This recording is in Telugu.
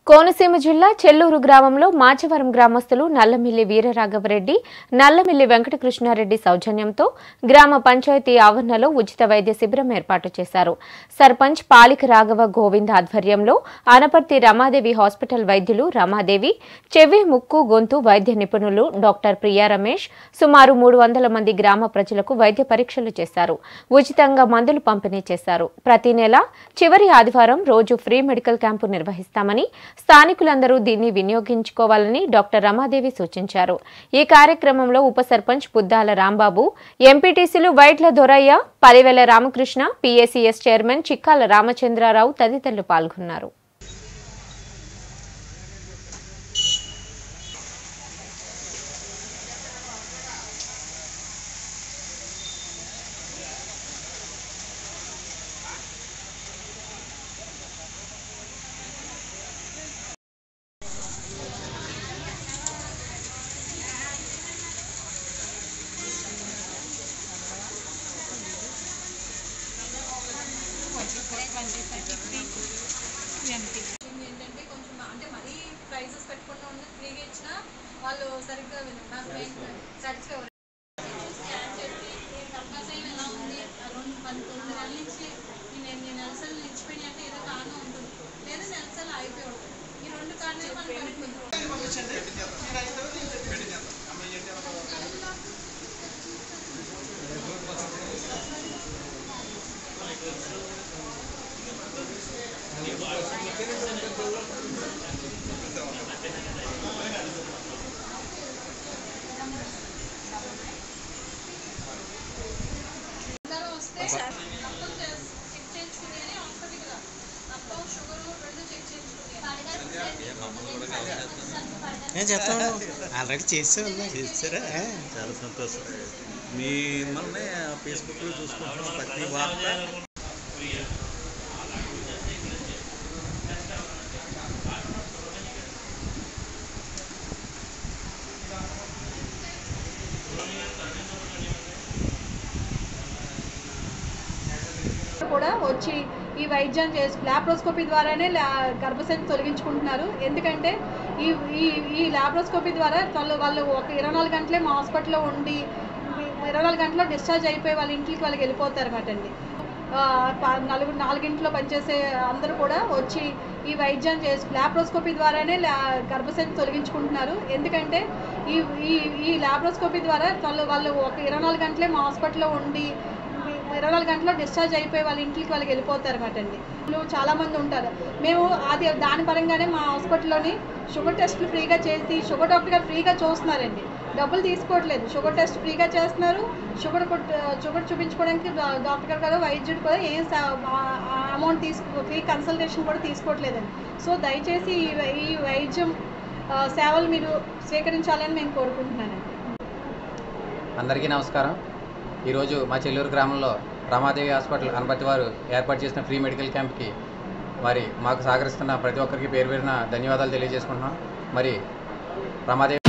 కోనసీమ జిల్లా చెల్లూరు గ్రామంలో మాచవరం గ్రామస్తులు నల్లమిల్లి వీరరాఘవరెడ్డి నల్లమిల్లి వెంకటకృష్ణారెడ్డి సౌజన్యంతో గ్రామ పంచాయతీ ఆవరణలో ఉచిత వైద్య శిబిరం ఏర్పాటు చేశారు సర్పంచ్ పాలిక రాఘవ గోవింద్ ఆధ్వర్యంలో ఆనపర్తి రమాదేవి హాస్పిటల్ వైద్యులు రమాదేవి చెవి ముక్కు గొంతు వైద్య నిపుణులు డాక్టర్ ప్రియా రమేష్ సుమారు మూడు వందల మంది గ్రామ ప్రజలకు వైద్య పరీక్షలు చేశారు ఉచితంగా మందులు పంపిణీ చేశారు ప్రతి నెల చివరి ఆదివారం రోజు ఫ్రీ మెడికల్ క్యాంపు నిర్వహిస్తామని స్థానికులందరూ దీన్ని వినియోగించుకోవాలని డాక్టర్ రమాదేవి సూచించారు ఈ కార్యక్రమంలో ఉప సర్పంచ్ పుద్దాల రాంబాబు ఎంపీటీసీలు వైట్ల దొరయ్య పలివెల రామకృష్ణ పీఏసీఎస్ చైర్మన్ చిక్కాల రామచంద్రారావు తదితరులు పాల్గొన్నారు ఏంటంటే కొంచెం అంటే మరీ ప్రైజెస్ పెట్టకుండా ఉన్న ఫ్రీగా ఇచ్చినా వాళ్ళు సరిగ్గా సాటిస్ఫై అవ్వరు స్కాన్ చేసి కంపల్సరీ ఎలా ఉంది ఆ రెండు పది తొమ్మిది నెలల నుంచి ఈ నేను ఈ నెలసలు నిలిచిపోయినాయి అంటే ఏదో కారణం ఉంటుంది లేదా నెలసలు అయిపోయి ఉంటుంది ఈ రెండు కారణాలు మనం కనుక్కుంటాం అందరూ వస్తే రక్తం చెక్ చేయించుకుని అని వస్తుంది కదా రక్తం షుగర్ రెండు చెక్ చేయించుకుని నేను చెప్తాను ఆల్రెడీ చేసే ఉన్నా చేస్తారా చాలా సంతోషం మిమ్మల్ని ఫేస్బుక్లో చూసుకుంటున్నాం ప్రతి వార్త కూడా వచ్చి ఈ వైద్యం చేసి లాప్రోస్కోపీ ద్వారానే లా- గర్భసంచి తొలగించుకుంటున్నారు ఎందుకంటే ఈ ఈ ఈ లాప్రోస్కోపీ ద్వారా వాళ్ళు వాళ్ళు ఒక ఇరవై నాలుగు గంటలే మా హాస్పిటల్లో ఉండి ఇరవై నాలుగు గంటల్లో డిశ్చార్జ్ అయిపోయి వాళ్ళ ఇంటికి వాళ్ళకి వెళ్ళిపోతారు అనమాట అండి ఆ, ప- నలుగురు నాలుగింట్లో పనిచేసే అందరూ కూడా వచ్చి ఈ వైద్యం చేసి లాప్రోస్కోపీ ద్వారానే లా- గర్భసంచి తొలగించుకుంటున్నారు ఎందుకంటే ఈ ఈ ఈ లాప్రోస్కోపీ ద్వారా వాళ్ళు వాళ్ళు ఒక ఇరవై నాలుగు గంటలే మా హాస్పిటల్లో ఉండి ఇరవై నాలుగు గంటల్లో డిశ్చార్జ్ అయిపోయి వాళ్ళ ఇంటికి వాళ్ళకి వెళ్ళిపోతారు అనమాట అండి వాళ్ళు చాలా మంది ఉంటారు మేము అది దాని పరంగానే మా హాస్పిటల్లోని షుగర్ టెస్ట్లు ఫ్రీగా చేసి షుగర్ డాక్టర్ గారు ఫ్రీగా చూస్తున్నారండి డబ్బులు తీసుకోవట్లేదు షుగర్ టెస్ట్ ఫ్రీగా చేస్తున్నారు షుగర్ కొట్- షుగర్ చూపించుకోవడానికి డా- డాక్టర్ గారు కూడా వైద్యుడు కూడా ఏం అమౌంట్ తీసుకో ఫ్రీ కన్సల్టేషన్ కూడా తీసుకోవట్లేదండి సో దయచేసి ఈ వై- ఈ వైద్యం ఆ, సేవలు మీరు స్వీకరించాలని మేము కోరుకుంటున్నానండి అందరికీ నమస్కారం ఈరోజు మా చెల్లూరు గ్రామంలో రమాదేవి హాస్పిటల్ అనపతి వారు ఏర్పాటు చేసిన ఫ్రీ మెడికల్ క్యాంప్కి మరి మాకు సహకరిస్తున్న ప్రతి ఒక్కరికి పేరు పేరున ధన్యవాదాలు తెలియజేసుకుంటున్నాం మరి రమాదేవి